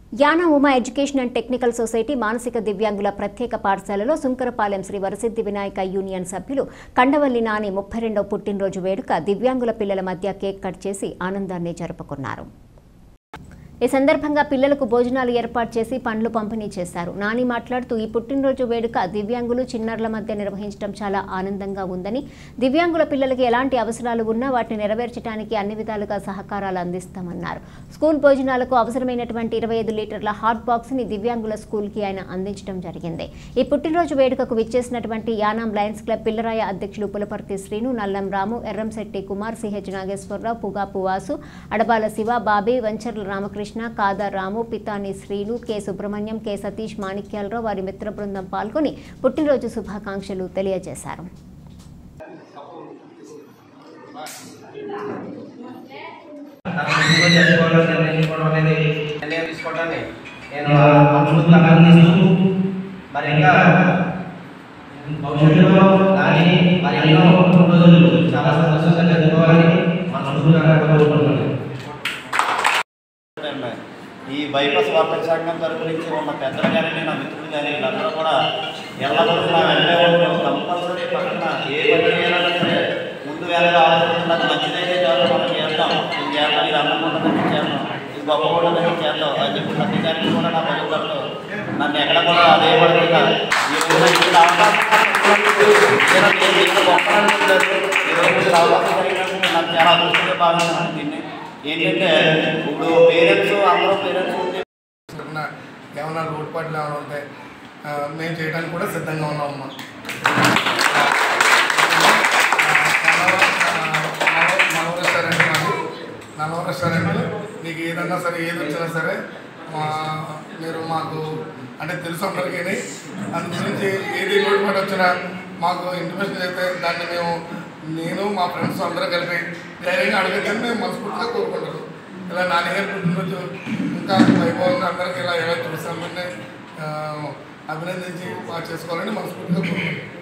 యానా Uma education and technical society మానసిక దివ్యాంగుల ప్రత్యేక పాఠశాలలో సుంకరపాలెం శ్రీ వరసిద్ధి వినాయక యూనియన్ సభ్యులు కండవల్లి నాని ముప్పై రెండవ పుట్టినరోజు వేడుక దివ్యాంగుల పిల్లల మధ్య కేక్ కట్ చేసి ఆనందాన్ని జరుపుకున్నారు ఈ సందర్భంగా పిల్లలకు భోజనాలు ఏర్పాటు చేసి పండ్లు పంపిణీ చేశారు నాని మాట్లాడుతూ ఈ పుట్టినరోజు వేడుక దివ్యాంగులు చిన్నారుల మధ్య నిర్వహించడం చాలా ఆనందంగా ఉందని దివ్యాంగుల పిల్లలకి ఎలాంటి అవసరాలు ఉన్నా వాటిని నెరవేర్చడానికి అన్ని విధాలుగా సహకారాలు అందిస్తామన్నారు స్కూల్ భోజనాలకు అవసరమైనటువంటి ఇరవై ఐదు లీటర్ల హాట్ బాక్స్ ని దివ్యాంగుల స్కూల్ కి ఆయన అందించడం జరిగింది ఈ పుట్టినరోజు వేడుకకు విచ్చేసినటువంటి యానాం లయన్స్ క్లబ్ పిల్లరాయ అధ్యక్షులు Pulaparthi Srinu Nallam Ramu Erramsetti Kumar CH Nageswararao Pugapu Vasu Adabala Siva Bobby Vancharla Ramakrishna Kadar Ramu Pithani Srinu K Subrahmanyam K Satish Manikyalarao వారి మిత్ర బృందం పాల్గొని పుట్టినరోజు శుభాకాంక్షలు తెలియజేశారు నిర్ణయం చేసుకోవడం నిర్ణయించుకోవడం అనేది నిర్ణయం తీసుకోవడాన్ని నేను మనస్ఫూర్తిగా అభినందిస్తూ మరి ఇంకా భవిష్యత్తులో దాని మరి ఎన్నో రోజులు చాలా సంతోషంగా జరుపుకోవాలని మనస్ఫూర్తిగా కోరుకుంటున్నాను ఈ బైపాస్ వార్తక సంఘం తరపు నుంచి ఉన్న పెద్దలు కానీ నా మిత్రులు కానీ వీళ్ళందరూ కూడా ఎల్లప్పుడూ నా వెంటే ఉంటూ కంపల్సరీ పక్కన ఏ పని చేయాలన్నా సరే ముందు వేళగా ఆలోచించినది మంచిదైతే చాలు మనం చేస్తాం ఇది చేస్తాం ఇది అన్నం ఉండదని చేద్దాం ఇది గొప్ప ఉండదని చేద్దాం అని చెప్పి ప్రతి దానికి కూడా నా పలుకుతారు నన్ను ఎక్కడ కూడా అదే పడుతుందా ఈ రోజు ఇక్కడ అవకాశం నేను నేను ఇక్కడ గొప్ప అనుకుంటారు ఈ రోజు ఇక్కడ అవకాశం కలిగినందుకు నాకు చాలా అదృష్టంగా భావిస్తున్నాను దీన్ని ఏంటంటే ఇప్పుడు పేరెంట్స్ అందరూ పేరెంట్స్ ఉంటే ఉన్న ఏమైనా లోటుపాట్లు ఏమైనా ఉంటే ఆ, మేము చేయడానికి కూడా సిద్ధంగా ఉన్నాం అమ్మా నలవ రెస్టారెంట్ మాది నలవ రెస్టారెంట్ మీకు ఏదన్నా సరే ఏది వచ్చినా సరే మా మీరు మాకు అంటే తెలుసు అందరికీ అందు గురించి ఏది లోటుపాటు వచ్చినా మాకు ఇంటిమేషన్ అయితే దాన్ని మేము నేను మా ఫ్రెండ్స్ అందరూ కలిపి ధైర్యంగా అడగచ్చని మేము మనస్ఫూర్తిగా కోరుకుంటారు ఇలా నాన్నగారి పుట్టినరోజు ఇంకా వైభవంగా అందరికీ ఇలా ఎలా చూసి అందరినీ ఆ, అభినందించి బాగా చేసుకోవాలని మనస్ఫూర్తిగా కోరుకుంటున్నాను